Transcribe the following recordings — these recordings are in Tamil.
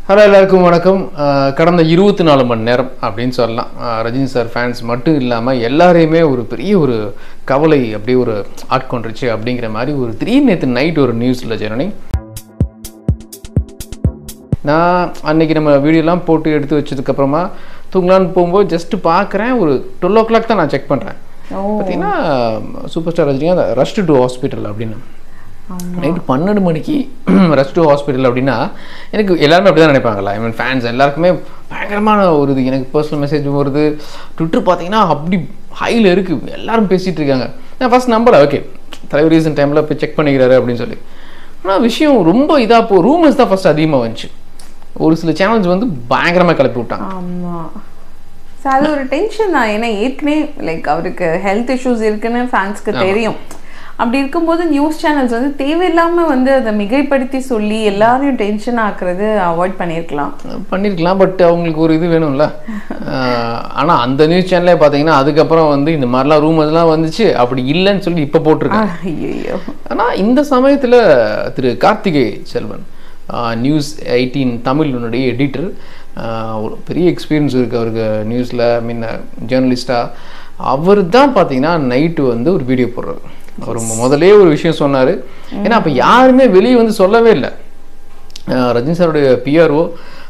ஹலோ எல்லாருக்கும் வணக்கம் அஹ் கடந்த இருபத்தி நாலு மணி நேரம் அப்படின்னு சொல்லலாம் அஹ் ரஜினி சார் ஃபேன்ஸ் மட்டும் இல்லாமல் எல்லாரையுமே ஒரு பெரிய ஒரு கவலை அப்படியே ஒரு ஆட்கொண்டுருச்சு அப்படிங்கிற மாதிரி ஒரு திடீர்னு நேற்று நைட் ஒரு நியூஸில் ஜனனி நான் அன்னைக்கு நம்ம வீடியோலாம் போட்டு எடுத்து வச்சதுக்கப்புறமா தூங்கலான்னு போகும்போது ஜஸ்ட் பார்க்குறேன் ஒரு டுவெல் ஓ கிளாக் தான் நான் செக் பண்ணுறேன் ஓ பார்த்தீங்கன்னா super star Rajinikanth rushed to hospital அப்படின்னு நைட்டு பன்னெண்டு மணிக்கு ரெஸ்ட் ஹாஸ்பிட்டல் அப்படின்னா எனக்கு எல்லாருமே அப்படி தான் நினைப்பாங்கல்ல ஐ மீன் ஃபேன்ஸ் எல்லாருக்குமே பயங்கரமான ஒரு இது எனக்கு பர்சனல் மெசேஜ் வருது ட்விட்டர் பார்த்தீங்கன்னா அப்படி ஹையில் இருக்குது எல்லாரும் பேசிகிட்டு இருக்காங்க நான் ஃபஸ்ட் நம்பல ஓகே தலைவர் ரீசன் டைமில் போய் செக் பண்ணிக்கிறாரு அப்படின்னு சொல்லி ஆனால் விஷயம் ரொம்ப இதாக போ ரூமர்ஸ் தான் ஃபஸ்ட் அதிகமாக வந்துச்சு ஒரு சில சேனல்ஸ் வந்து பயங்கரமாக கிளப்பி விட்டாங்க ஆமா So, அது ஒரு டென்ஷன் தான் ஏன்னா ஏற்கனவே லைக் அவருக்கு ஹெல்த் இஷ்யூஸ் இருக்குன்னு ஃபேன்ஸ்க்கு தெரியும் அப்படி இருக்கும்போது நியூஸ் சேனல்ஸ் வந்து தேவையில்லாம வந்து அதை மிகைப்படுத்தி சொல்லி எல்லாரையும் டென்ஷன் ஆக்குறது அவாய்ட் பண்ணியிருக்கலாம் பண்ணியிருக்கலாம் பட் அவங்களுக்கு ஒரு இது வேணும்ல ஆனால் அந்த நியூஸ் சேனலே பார்த்தீங்கன்னா அதுக்கப்புறம் வந்து இந்த மாதிரிலாம் ரூமர்ஸ்லாம் வந்துச்சு அப்படி இல்லைன்னு சொல்லி இப்போ போட்டிருக்காங்க ஐயோ ஆனால் இந்த சமயத்தில் திரு கார்த்திகேய செல்வன் நியூஸ் எயிட்டீன் தமிழினுடைய எடிட்டர் ஒரு பெரிய எக்ஸ்பீரியன்ஸ் இருக்குது அவருக்கு நியூஸில் மீன் ஜேர்னலிஸ்டாக அவர் தான் பார்த்தீங்கன்னா நைட்டு வந்து ஒரு வீடியோ போடுறாரு அவர் முதலே ஒரு விஷயம் சொன்னார் ஏன்னா அப்போ யாருமே வெளியே வந்து சொல்லவே இல்லை அஹ் ரஜினி சாருடைய பிஆர்ஓ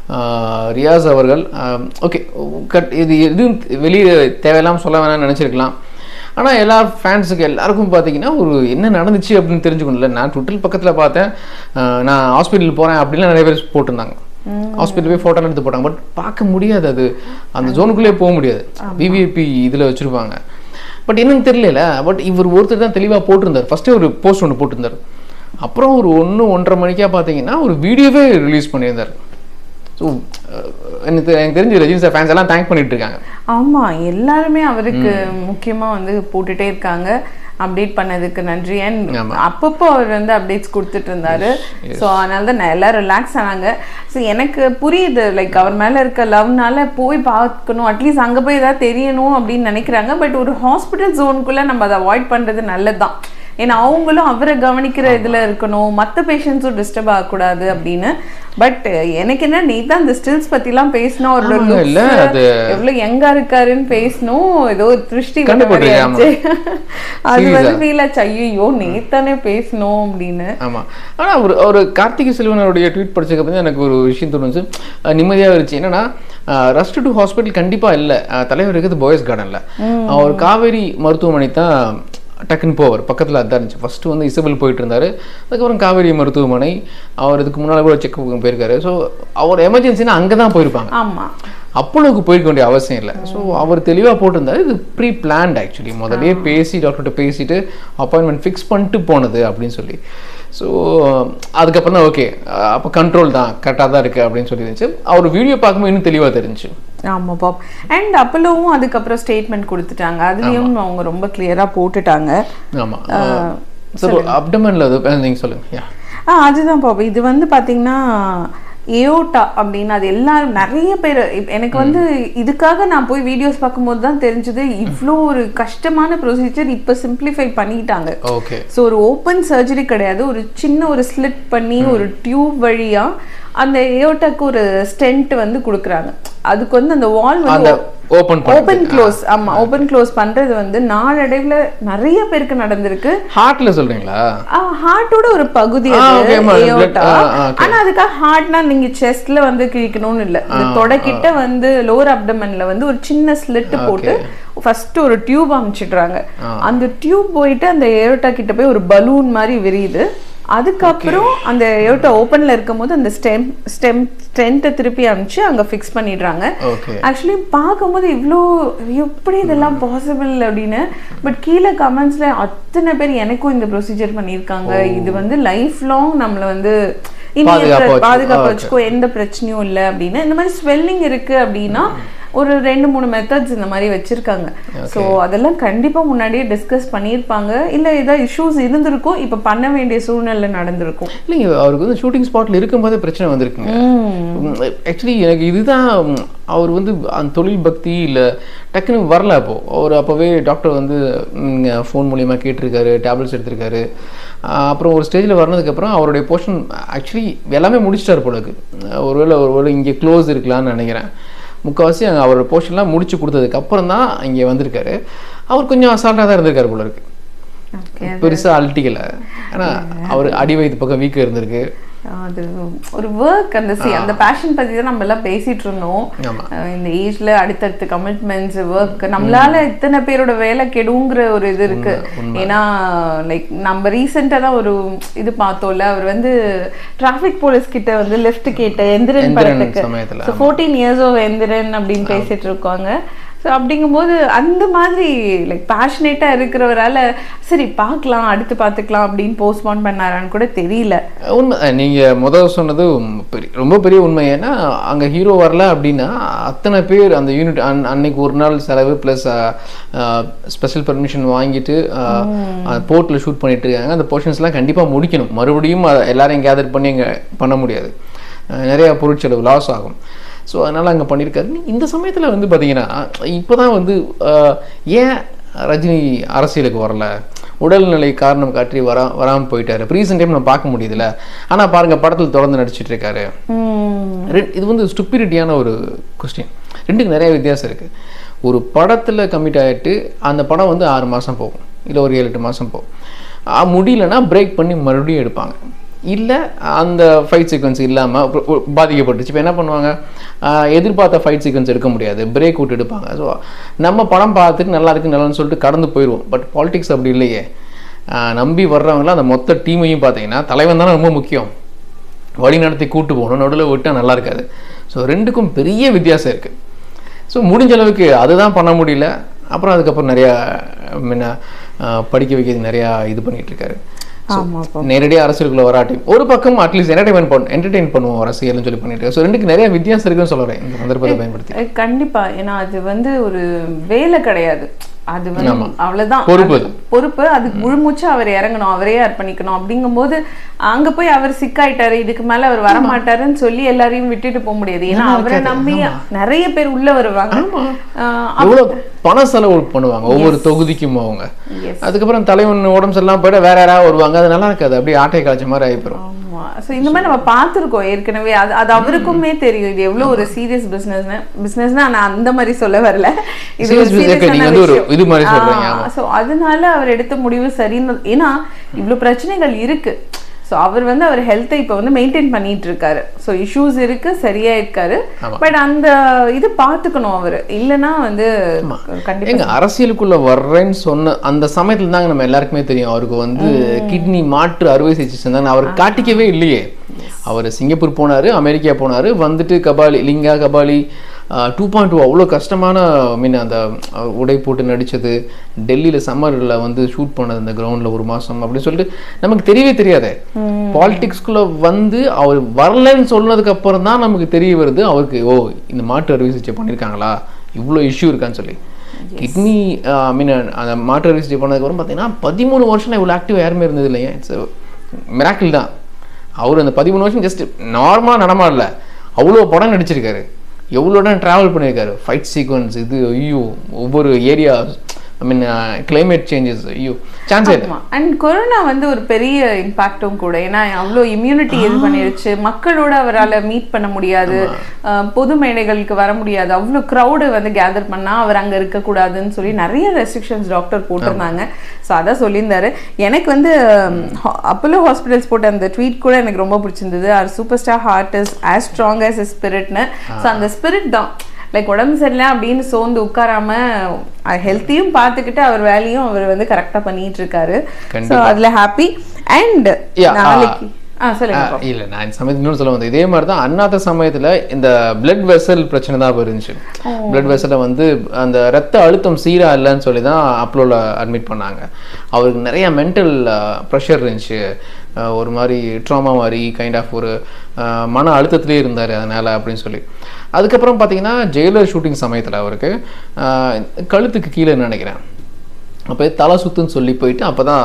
ரியாஸ் அவர்கள் ஓகே கட் இது எதுவும் வெளியே தேவையில்லாமல் சொல்ல வேணாம்னு நினச்சிருக்கலாம் ஆனால் எல்லா ஃபேன்ஸுக்கு எல்லாருக்கும் பார்த்தீங்கன்னா ஒரு என்ன நடந்துச்சு அப்படின்னு தெரிஞ்சுக்கணும்ல நான் ட்விட்டர் பக்கத்தில் பார்த்தேன் அஹ் நான் ஹாஸ்பிட்டல் போகிறேன் அப்படின்லாம் நிறைய பேர் போட்டிருந்தாங்க ஹாஸ்பிட்டல் போய் ஃபோட்டோ எடுத்து போட்டாங்க பட் பார்க்க முடியாது அது அந்த ஜோனுக்குள்ளே போக முடியாது விவிஐபி இதில் வச்சுருப்பாங்க பட் என்னன்னு தெரியல பட் இவர் ஒருத்தர் தான் தெளிவாக போட்டிருந்தார் ஃபஸ்ட்டே ஒரு போஸ்ட் ஒன்று போட்டிருந்தார் அப்புறம் ஒரு ஒன்று ஒன்றரை மணிக்கா பார்த்தீங்கன்னா ஒரு வீடியோவே ரிலீஸ் பண்ணியிருந்தார் ஸோ எனக்கு தெ- எனக்கு தெரிஞ்சு ரஜினி சார் ஃபேன்ஸ் எல்லாம் தேங்க் பண்ணிட்டு இருக்காங்க ஆமா எல்லாருமே அவருக்கு முக்கியமா வந்து போட்டுட்டே இருக்காங்க அப்டேட் பண்ணதுக்கு நன்றி அண்ட் ஆமா. அப்பப்போ அவர் வந்து அப்டேட்ஸ் கொடுத்துட்டு இருந்தாரு ஸோ அதனால தான் நான் எல்லாம் ரிலாக்ஸ் ஆனாங்க ஸோ எனக்கு புரியுது லைக் அவர் மேல இருக்க லவ்னால போய் பார்க்கணும் அட்லீஸ்ட் அங்க போய் ஏதாவது தெரியணும் அப்படின்னு நினைக்கிறாங்க பட் ஒரு ஹாஸ்பிட்டல் ஜோனுக்குள்ள நம்ம அதை அவாய்ட் பண்றது நல்லதுதான் ஏன்னா அவங்களும் அவரை கவனிக்கிற இதுல இருக்கணும் மற்ற பேஷண்ட்ஸும் டிஸ்டர்ப் ஆகக்கூடாது அப்படின்னு பட் எனக்கு என்ன நேத்து அந்த ஸ்டில்ஸ் பத்திலாம் பேசணும் அவரோட ஆமாங்க, looks, இல்ல, அது- எவ்வளவு யங்கா இருக்காருன்னு பேசணும் ஏதோ ஒரு திருஷ்டி வந்த கண்டு மாதிரி போட்டிருக்கேன், ஆச்சு. அது Serious வந்து ஆ? ஃபீல் ஆச்சு ஐயோ நேத்தானே பேசணும் அப்படின்னு ஆமாம் ஆனால் அவர் அவர் கார்த்திகை செல்வனுடைய ட்வீட் படிச்சதுக்கு எனக்கு ஒரு விஷயம் தோணுச்சு அஹ் நிம்மதியாக இருந்துச்சு என்னன்னா ரஸ்ட் டு ஹாஸ்பிட்டல் கண்டிப்பாக இல்லை தலைவர் இருக்குது பாய்ஸ் கார்டனில் அவர் காவேரி மருத்துவமனை தான் டக்குன்னு போவார் பக்கத்தில் அதான் இருந்துச்சு ஃபஸ்ட்டு வந்து இசபெல் போயிட்டு இருந்தார் அதுக்கப்புறம் காவேரி மருத்துவமனை அவர் இதுக்கு முன்னால் கூட செக்கப் போயிருக்காரு ஸோ அவர் எமர்ஜென்சினா அங்கே தான் போயிருப்பாங்க ஆமா அப்போலோக்கு போயிருக்க வேண்டிய அவசியம் இல்லை ஸோ அவர் தெளிவாக போட்டிருந்தாரு இது ப்ரீ பிளான்ட் ஆக்சுவலி முதல்லயே பேசி டாக்டர்கிட்ட பேசிட்டு அப்பாயின்மெண்ட் ஃபிக்ஸ் பண்ணிட்டு போனது அப்படின்னு சொல்லி ஸோ அதுக்கப்புறம் தான் ஓகே அப்போ கண்ட்ரோல் தான் கரெக்டாக தான் இருக்குது அப்படின்னு சொல்லி இருந்துச்சு அவர் வீடியோ பார்க்கும்போது இன்னும் தெளிவாக தெரிஞ்சுச்சு ஆமா பாப் அண்ட் அப்பலோவும் அதுக்கப்புறம் ஸ்டேட்மெண்ட் கொடுத்துட்டாங்க அதுலயும் அவங்க ரொம்ப கிளியரா போட்டுட்டாங்க ஆமாம் ஸோ அப்டமனில் அது நீங்கள் சொல்லுங்கள் யா ஆ அதுதான் பாப்பா இது வந்து பாத்தீங்கன்னா ஏயோட்டா அப்படின்னு அது எல்லாரும் நிறைய பேர் இப்ப எனக்கு வந்து இதுக்காக நான் போய் வீடியோஸ் பார்க்கும்போது தான் தெரிஞ்சது இவ்வளோ ஒரு கஷ்டமான ப்ரொசீஜர் இப்போ சிம்பிளிஃபை பண்ணிட்டாங்க ஓகே ஸோ ஒரு ஓப்பன் சர்ஜரி கிடையாது ஒரு சின்ன ஒரு ஸ்லிட் பண்ணி ஒரு டியூப் வழியா அந்த ஏயோட்டாக்கு ஒரு ஸ்டென்ட் வந்து கொடுக்குறாங்க அதுக்கு வந்து அந்த வால் அந்த வந்து ஓப்பன் ஓப்பன் க்ளோஸ் ஆமா ஓப்பன் க்ளோஸ் பண்றது வந்து நாளடைவுல நிறைய பேருக்கு நடந்திருக்கு ஹார்ட்டில் சொல்கிறீங்களா ஹார்ட்டோட ஒரு பகுதி ஆ, அது okay, ஆமா, blood- aorta. ஆ, ஆ, okay. ஆனா அதுக்காக ஹார்ட்னா நீங்க செஸ்ட்ல வந்து கிழிக்கணும்னு இல்ல இந்த தொடக்கிட்ட வந்து லோவர் அப்டமன்ல வந்து ஒரு சின்ன ஸ்லிட் போட்டு ஃபர்ஸ்ட் ஒரு டியூப் அமைச்சிடுறாங்க அந்த டியூப் போயிட்டு அந்த ஏரோட்டா கிட்ட போய் ஒரு பலூன் மாதிரி விரியுது அதுக்கப்புறம் அந்த ஏரோட்டா ஓப்பன்ல இருக்கும்போது அந்த ஸ்டெம் ஸ்டெம் ஸ்டென்ட்டை திருப்பி அனுப்பிச்சு அங்க ஃபிக்ஸ் பண்ணிடுறாங்க ஓகே ஆக்சுவலி பார்க்கும்போது இவ்வளோ எப்படி இதெல்லாம் பாசிபிள் அப்படின்னு பட் கீழே கமெண்ட்ஸ்ல அத்தனை பேர் எனக்கும் இந்த ப்ரொசீஜர் பண்ணியிருக்காங்க இது வந்து லைஃப் லாங் நம்மள வந்து இனி பாதுகாப்பா இருக்கிற- வச்சு- பாதுகாப்பா okay. வச்சுக்கோ எந்த பிரச்சனையும் இல்லை அப்படின்னு இந்த மாதிரி ஸ்வெல்லிங் இருக்கு அப்படின்னா ஒரு ரெண்டு மூணு மெத்தட்ஸ் இந்த மாதிரி வச்சிருக்காங்க ஸோ அதெல்லாம் கண்டிப்பா முன்னாடியே டிஸ்கஸ் பண்ணியிருப்பாங்க இல்ல ஏதாவது இஷ்யூஸ் இருந்திருக்கும் இப்ப பண்ண வேண்டிய சூழ்நிலை நடந்திருக்கும் இல்லைங்க அவருக்கு வந்து ஷூட்டிங் ஸ்பாட்ல இருக்கும்போதே பிரச்சனை வந்திருக்குங்க ஆக்சுவலி எனக்கு இதுதான் ம், அவர் வந்து அந்த தொழில் பக்தி இல்லை டக்குன்னு வரல அப்போ அவர் அப்போவே டாக்டர் வந்து ஃபோன் மூலியமா கேட்டிருக்காரு டேப்லெட்ஸ் எடுத்திருக்காரு ஆஹ் அப்புறம் ஒரு ஸ்டேஜில் வர்றதுக்கப்புறம் அவருடைய போர்ஷன் ஆக்சுவலி எல்லாமே முடிச்சிட்டாரு போல இருக்கு அஹ் ஒருவேளை ஒருவேளை இங்கே க்ளோஸ் இருக்கலாம்னு நினைக்கிறேன் முக்கால்வாசி அங்கே அவரோட போர்ஷன்லாம் முடிச்சு கொடுத்ததுக்கு அப்புறம் தான் இங்கே வந்திருக்காரு அவர் கொஞ்சம் அசால்ட்டாக தான் இருந்திருக்காரு போல இருக்கு ஓகே பெருசா அழட்டிக்கல ஆனா அவர் அடி வயிற்று பக்கம் வீக்கம் இருந்திருக்கு அது ஒரு ஒர்க் அந்த சி அந்த பேஷன் பத்தி தான் நம்ம எல்லாம் பேசிட்டு இருந்தோம் ஆமா. அஹ் இந்த ஏஜ்ல அடுத்தடுத்த கமிட்மெண்ட்ஸ் ஒர்க் நம்மளால இத்தனை பேரோட வேலை கெடுங்கிற ஒரு இது இருக்கு ஏன்னா லைக் நம்ம ரீசெண்டா தான் ஒரு இது பார்த்தோம்ல அவர் வந்து டிராஃபிக் போலீஸ் கிட்ட வந்து லெஃப்ட் கேட்ட எந்திரன் எந்திரன் படத்துக்கு சமயத்துல, so fourteen years of Enthiran அப்படின்னு பேசிட்டு இருக்காங்க ஸோ அப்படிங்கும்போது அந்த மாதிரி லைக் பேஷனேட்டாக இருக்கிறவரால சரி பார்க்கலாம் அடுத்து பார்த்துக்கலாம் அப்படின்னு போஸ்ட்போன் பண்ணாரான்னு கூட தெரியல உண்மை அஹ் நீங்க முதல் சொன்னது உம் பெரிய ரொம்ப பெரிய உண்மை ஏன்னா அங்க ஹீரோ வரல அப்படின்னா அத்தனை பேர் அந்த யூனிட் அன் அன்னைக்கு ஒரு நாள் செலவு ப்ளஸ் ஸ்பெஷல் பெர்மிஷன் வாங்கிட்டு போர்ட்டில் ஷூட் பண்ணிட்டு இருக்காங்க அந்த போர்ஷன்ஸ்லாம் கண்டிப்பா முடிக்கணும் மறுபடியும் அதை எல்லாரையும் கேதர் பண்ணி அங்கே பண்ண முடியாது அஹ் நிறைய பொருட்செலவு லாஸ் ஆகும் ஸோ அதனால் அங்கே பண்ணியிருக்காரு இந்த சமயத்தில் வந்து பார்த்தீங்கன்னா இப்போ தான் வந்து அஹ், ஏன் ரஜினி அரசியலுக்கு வரல உடல்நிலை காரணம் காட்டி வரா வராமல் போயிட்டாரு ரீசெண்ட் டைம் நம்ம பார்க்க முடியுதுல்ல ஆனால் பாருங்க படத்தில் தொடர்ந்து நடிச்சிட்டு இருக்காரு ம், ரெ- இது வந்து ஸ்டுப்பிரிட்டியான ஒரு கொஸ்டின் ரெண்டுக்கு நிறைய வித்தியாசம் இருக்குது ஒரு படத்தில் கமிட் ஆகிட்டு அந்த படம் வந்து ஆறு மாதம் போகும் இல்லை ஒரு ஏழு எட்டு மாதம் போகும் ஆ, முடியலன்னா பிரேக் பண்ணி மறுபடியும் எடுப்பாங்க இல்லை அந்த ஃபைட் சீக்வன்ஸ் இல்லாமல் பாதிக்கப்பட்டுச்சு இப்போ என்ன பண்ணுவாங்க ஆ, எதிர்பார்த்த ஃபைட் சீக்வன்ஸ் எடுக்க முடியாது பிரேக் விட்டு எடுப்பாங்க ஸோ நம்ம படம் பார்த்துட்டு நல்லா இருக்கு நல்லான்னு சொல்லிட்டு கடந்து போயிடுவோம் பட் பாலிடிக்ஸ் அப்படி இல்லையே ஆ, நம்பி வர்றவங்களாம் அந்த மொத்த டீமையும் பார்த்தீங்கன்னா தலைவன் தானே ரொம்ப முக்கியம் வழி நடத்தி கூட்டு போகணும் நடுவில் விட்டால் நல்லா இருக்காது ஸோ ரெண்டுக்கும் பெரிய வித்தியாசம் இருக்குது ஸோ முடிஞ்ச அளவுக்கு அதுதான் பண்ண முடியல அப்புறம் அதுக்கப்புறம் நிறையா முன்ன ஆஹ், படிக்க வைக்கிறது நிறையா இது பண்ணிட்டு இருக்காரு ஆமா நேரடியாக அரசியலுக்குள்ள வராட்டி ஒரு பக்கம் அட்லீஸ்ட் என்டர்டைன்மெண்ட் பண்ண என்டர்டெயின் பண்ணுவோம் அரசியல்னு சொல்லி பண்ணிட்டு இருக்காரு ஸோ ரெண்டுக்கு நிறைய வித்தியாசம் இருக்குன்னு சொல்லுறேன் இந்த சந்தர்ப்பத்தை பயன்படுத்தி அஹ் கண்டிப்பா ஏன்னா அது வந்து ஒரு வேலை கிடையாது அது வந்து அவ்வளவுதான் பொறுப்பு அது பொறுப்பு அதுக்கு முழுமூச்சு அவர் இறங்கணும் அவரே அர்ப்பணிக்கணும் அப்படிங்கும்போது அங்க போய் அவர் சிக்காயிட்டாரு இதுக்கு மேல அவர் வர மாட்டாருன்னு சொல்லி எல்லாரையும் விட்டுட்டு போக முடியாது ஏன்னா அவரை நம்பி நிறைய பேர் உள்ள வருவாங்க ஆஹ் எவ்வளோ பண செலவு பண்ணுவாங்க ஒவ்வொரு தொகுதிக்கும் அவங்க Yes. அதுக்கப்புறம் தலைவன் உடம்பு சரியில்லாம போயிட்டு வேற யாராவது வருவாங்க அது நல்லா இருக்காது அப்படியே ஆட்டை காய்ச்ச மாதிரி ஆகிப்போம் ஆமா சோ இந்த மாதிரி நம்ம பார்த்திருக்கோம் ஏற்கனவே அது அது அவருக்குமே தெரியும் இது எவ்வளவு ஒரு சீரியஸ் பிசினஸ் பிசினஸ்னா நான் அந்த மாதிரி சொல்ல வரல இது Serious ஒரு business, okay, நீங்க வந்து ஒரு இது மாதிரி சொல்றீங்க, ஆமா. சோ அதனால அவர் எடுத்த முடிவு சரின்னு ஏன்னா இவ்வளவு பிரச்சனைகள் இருக்கு சோ அவர் வந்து அவர் ஹெல்த்தை இப்போ வந்து மெயின்டைன் பண்ணிட்டு இருக்காரு சோ இஷ்யூஸ் இருக்கு சரியா இருக்காரு பட் அந்த இது பாத்துக்கணும் அவரு இல்லனா வந்து கண்டிப்பா எங்க அரசியலுக்குள்ள வர்றேன்னு சொன்ன அந்த சமயத்துல தாங்க நம்ம எல்லாருக்குமே தெரியும் அவருக்கு வந்து கிட்னி மாற்று அறுவை சிகிச்சை செஞ்சாங்க அவர் காட்டிக்கவே இல்லையே அவர் சிங்கப்பூர் போனாரு அமெரிக்கா போனாரு வந்துட்டு Kabali Lingaa Kabali two point two அவ்வளோ கஷ்டமான மீன் அந்த அஹ், உடை போட்டு நடிச்சது டெல்லியில் சம்மரில் வந்து ஷூட் பண்ணது அந்த கிரவுண்டில் ஒரு மாதம் அப்படின்னு சொல்லிட்டு நமக்கு தெரியவே தெரியாதே பாலிடிக்ஸ்குள்ளே வந்து அவர் வரலன்னு சொன்னதுக்கு அப்புறம் தான் நமக்கு தெரிய வருது அவருக்கு ஓ இந்த மாற்று அறுவை சிகிச்சை பண்ணியிருக்காங்களா இவ்வளோ இஷ்யூ இருக்கான்னு சொல்லி கிட்னி ஐ மீன் அந்த மாற்று அறுவை சிகிச்சை பண்ணதுக்கப்புறம் பார்த்தீங்கன்னா பதிமூணு வருஷம் இவ்வளோ ஆக்டிவ் யாருமே இருந்தது இல்லையா இட்ஸ் மிராக்கிள் தான் அவர் அந்த பதிமூணு வருஷம் ஜஸ்ட் நார்மலாக நடமாடல அவ்வளோ படம் நடிச்சிருக்காரு எவ்வளோ இடம் ட்ராவல் பண்ணியிருக்காரு ஃபைட் சீக்வன்ஸ் இது ஐயோ ஒவ்வொரு area I mean climate changes ஐயோ சான்ஸே இல்லை ஆமா அண்ட் கொரோனா வந்து ஒரு பெரிய இம்பாக்டும் கூட ஏன்னா அவ்வளோ இம்யூனிட்டி இது பண்ணிருச்சு மக்களோட அவரால் மீட் பண்ண முடியாது அஹ், பொது மேடைகளுக்கு வர முடியாது அவ்வளோ க்ரௌடு வந்து கேதர் பண்ணா அவர் அங்க இருக்கக்கூடாதுன்னு சொல்லி நிறைய ரெஸ்ட்ரிக்ஷன்ஸ் டாக்டர் போட்டிருந்தாங்க ஸோ அதான் சொல்லியிருந்தாரு எனக்கு வந்து அப்போலோ ஹாஸ்பிட்டல்ஸ் போட்ட அந்த ட்வீட் கூட எனக்கு ரொம்ப பிடிச்சிருந்தது our super star heart is as strong as ஸ்பிரிட்னு ஸோ அந்த ஸ்பிரிட் தான் லைக் உடம்பு சரியில்லை அப்படின்னு சோர்ந்து உட்காராம ஹெல்த்தையும் பார்த்துக்கிட்டு அவர் வேலையும் அவர் வந்து கரெக்டாக பண்ணிட்டு இருக்காரு ஸோ அதுல ஹாப்பி அண்ட் Yeah, நாளைக்கு ஆ சொல்லுங்க ஆ, இல்ல நான் இந்த சமயத்துல இன்னொன்று சொல்ல வந்தேன் இதே மாதிரி தான் அண்ணாத்த சமயத்துல இந்த பிளட் வெசல் பிரச்சனை தான் அப்ப இருந்துச்சு பிளட் வெசல்ல வந்து அந்த ரத்த அழுத்தம் சீரா இல்லைன்னு சொல்லி தான் அப்லோல அட்மிட் பண்ணாங்க அவருக்கு நிறைய மென்டல் ப்ரெஷர் இருந்துச்சு அஹ் ஒரு மாதிரி ட்ராமா மாதிரி கைண்ட் ஆஃப் ஒரு ஆஹ் மன அழுத்தத்திலே இருந்தார் அதனால் அப்படின்னு சொல்லி அதுக்கப்புறம் பார்த்தீங்கன்னா ஜெயிலர் ஷூட்டிங் சமயத்தில் அவருக்கு ஆஹ் கழுத்துக்கு கீழே நினைக்கிறேன் அப்போ தலை சுத்துன்னு சொல்லி போயிட்டு அப்போ தான்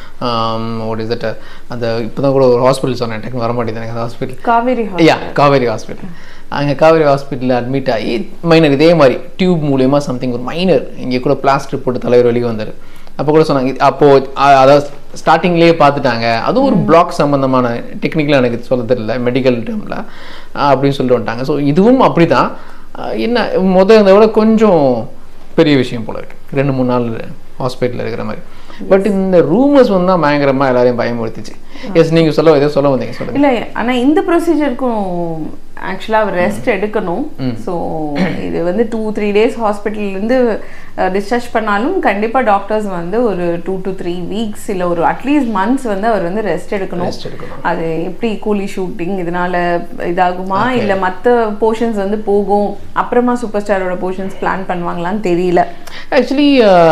வாட் இஸ் தட் அந்த இப்போ தான் கூட ஒரு ஹாஸ்பிட்டல் சொன்னேன் டக்குனு வர மாட்டேங்குது எனக்கு hospital Kaveri yeah Kaveri hospital அங்கே காவேரி ஹாஸ்பிட்டலில் அட்மிட் ஆகி மைனர் இதே மாதிரி டியூப் மூலியமா சம்திங் ஒரு மைனர் இங்கே கூட பிளாஸ்டர் போட்டு தலைவர் வெளியே வந்தார் அப்போ கூட சொன்னாங்க இது- அப்போ அ- அதாவது ஸ்டார்டிங்லேயே பார்த்துட்டாங்க அதுவும் ஒரு பிளாக் சம்பந்தமான டெக்னிக்கலாக எனக்கு சொல்ல தெரியல மெடிக்கல் டேர்மில் அப்படின்னு சொல்லிட்டு வந்துட்டாங்க ஸோ இதுவும் அப்படி தான் என்ன முத இருந்த விட கொஞ்சம் பெரிய விஷயம் போல இருக்கு ரெண்டு மூணு நாள் ஹாஸ்பிட்டலில் இருக்கிற மாதிரி பட் இந்த ரூமர்ஸ் வந்து தான் பயங்கரமாக எல்லாரையும் பயமுறுத்திச்சு எஸ் நீங்கள் சொல்ல ஏதோ சொல்ல வந்தீங்க சொல்லுங்க இல்ல ஆனா இந்த ப்ரொசீஜருக்கும் ஆக்சுவலா அவர் ரெஸ்ட் எடுக்கணும் ஸோ இது வந்து டூ த்ரீ டேஸ் இருந்து டிஸ்சார்ஜ் பண்ணாலும் கண்டிப்பா டாக்டர்ஸ் வந்து ஒரு டூ டு த்ரீ வீக்ஸ் இல்ல ஒரு அட்லீஸ்ட் மந்த்ஸ் வந்து அவர் வந்து ரெஸ்ட் எடுக்கணும் ரெஸ்ட் எடுக்கணும் அது எப்படி கூலி ஷூட்டிங் இதனால இதாகுமா இல்ல மத்த போர்ஷன்ஸ் வந்து போகும் அப்புறமா சூப்பர் ஸ்டாரோட போர்ஷன்ஸ் பிளான் பண்ணுவாங்களான்னு தெரியல ஆக்சுவலி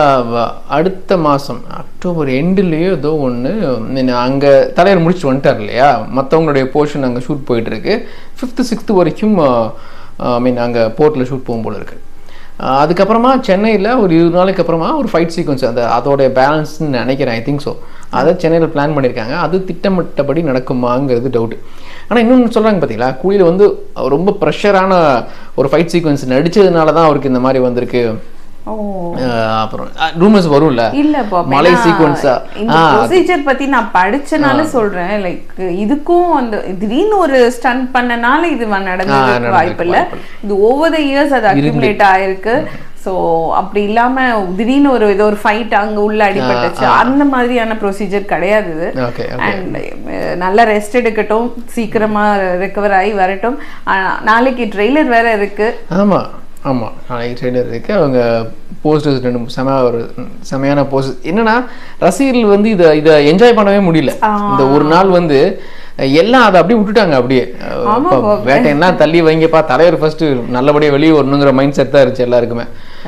அடுத்த மாதம் அக்டோபர் எண்டுலேயோ ஏதோ ஒன்று அங்கே தலைவர் முடிச்சுட்டு வந்துட்டார் இல்லையா மற்றவங்களுடைய போர்ஷன் அங்கே ஷூட் போயிட்டு இருக்கு ஃபிஃப்த்து சிக்ஸ்த்து வரைக்கும் ஐ மீன் அங்கே போர்ட்டில் ஷூட் போகும் போல இருக்கு அஹ் அதுக்கப்புறமா சென்னையில் ஒரு இருபது நாளைக்கு அப்புறமா ஒரு ஃபைட் சீக்வன்ஸ் அந்த அதோடைய பேலன்ஸ்னு நினைக்கிறேன் ஐ திங்க் ஸோ அதை சென்னையில் பிளான் பண்ணியிருக்காங்க அது திட்டமிட்டபடி நடக்குமாங்கிறது டவுட் ஆனால் இன்னொன்று சொல்கிறாங்க பார்த்தீங்களா கூலியில் வந்து ரொம்ப ப்ரெஷரான ஒரு ஃபைட் சீக்வன்ஸ் நடிச்சதுனால தான் அவருக்கு இந்த மாதிரி வந்திருக்கு ஓ அஹ் அப்புறம் ரூமர்ஸ் வரும்ல இல்ல பாப்பா, மலை ஏன்னா, சீக்வன்ஸா இந்த ப்ரொசீஜர் பத்தி நான் படிச்சனால சொல்றேன் லைக் இதுக்கும் அந்த திடீர்னு ஒரு ஸ்டன் பண்ணனால இது வ- நடந்ததுக்கு நடந்திருக்கு வாய்ப்பு இல்ல இது ஓவர் த இயர்ஸ் அது அக்யூமுலேட் ஆயிருக்கு சோ அப்படி இல்லாம திடீர்னு ஒரு ஏதோ ஒரு ஃபைட் அங்க உள்ள அடிபட்டுச்சு அந்த மாதிரியான ப்ரொசீஜர் கிடையாது இது ஓகே அண்ட் நல்லா ரெஸ்ட் எடுக்கட்டும் சீக்கிரமா ரெக்கவர் ஆகி வரட்டும் ஆனா, நாளைக்கு ட்ரெய்லர் வேற இருக்கு ஆமா ஆமா நாளைக்கு ட்ரெய்லர் இருக்கு அவங்க போஸ்டர்ஸ் ரெண்டு மூணு செம ஒரு செமையான போஸ்டர் என்னன்னா ரசிகர்கள் வந்து இதை இதை என்ஜாய் பண்ணவே முடியல இந்த ஒரு நாள் வந்து எல்லாம் அதை அப்படியே விட்டுட்டாங்க அப்படியே ஆமா, இப்ப வேட்டையெல்லாம் தள்ளி வைங்கப்பா தலைவர் ஃபர்ஸ்ட் நல்லபடியா வெளியே வரணுங்கிற மைண்ட் செட் தான் இருந்துச்சு எல்லாருக்குமே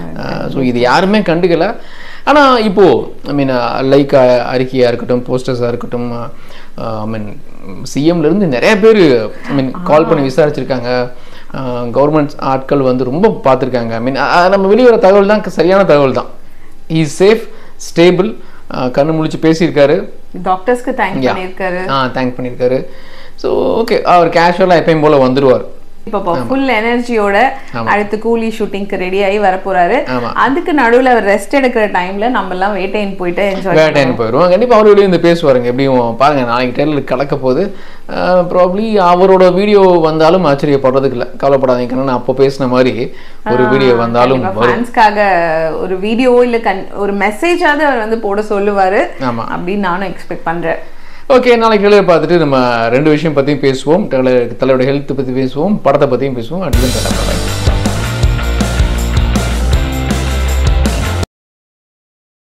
ஸோ இது யாருமே கண்டுக்கல ஆனா இப்போ ஐ மீன் லைக் அறிக்கையா இருக்கட்டும் போஸ்டர்ஸா இருக்கட்டும் ஐ மீன் சிஎம்ல இருந்து நிறைய பேர் ஐ மீன் கால் பண்ணி விசாரிச்சிருக்காங்க கவர்மெண்ட் ஆட்கள் வந்து ரொம்ப பார்த்துருக்காங்க ஐ மீன் நம்ம வெளியே வர தகவல் தான் சரியான தகவல் தான் இஸ் சேஃப் ஸ்டேபிள் கண்ணு முழிச்சு பேசியிருக்காரு டாக்டர்ஸ்க்கு தேங்க் பண்ணியிருக்காரு ஆ தேங்க் பண்ணியிருக்காரு ஸோ ஓகே அவர் கேஷுவலாக எப்பயும் போல வந்துருவார் இப்போ ஃபுல் எனர்ஜியோட அடுத்து கூலி ஷூட்டிங்க்கு ரெடி ஆகி வர போறாரு ஆமா. அதுக்கு நடுவுல அவர் ரெஸ்ட் எடுக்கிற டைம்ல நம்ம எல்லாம் வேட்டையின் போயிட்டு என்ஜாய் வேட்டைன்னு போயிடுவோம் கண்டிப்பாக அவர் வெளியே வந்து பேசுவாருங்க எப்படியும் பாருங்க நாளைக்கு டெய்லர் கலக்க போகுது ப்ராப்ளி அவரோட வீடியோ வந்தாலும் ஆச்சரியப்படுறதுக்கு இல்லை கவலைப்படாதீங்க நான் அப்போ பேசின மாதிரி ஒரு வீடியோ வந்தாலும் வரும் ஃபேன்ஸ்க்காக ஒரு வீடியோ இல்ல கன் ஒரு மெசேஜாவது அவர் வந்து போட சொல்லுவாரு ஆமா அப்படின்னு நானும் எக்ஸ்பெக்ட் பண்றேன் ஓகே நாளைக்கு டெய்லர் பார்த்துட்டு நம்ம ரெண்டு விஷயம் பற்றியும் பேசுவோம் டெய்லர் தலையோட ஹெல்த் பற்றி பேசுவோம் படத்தை பற்றியும் பேசுவோம் அட்வென்ட்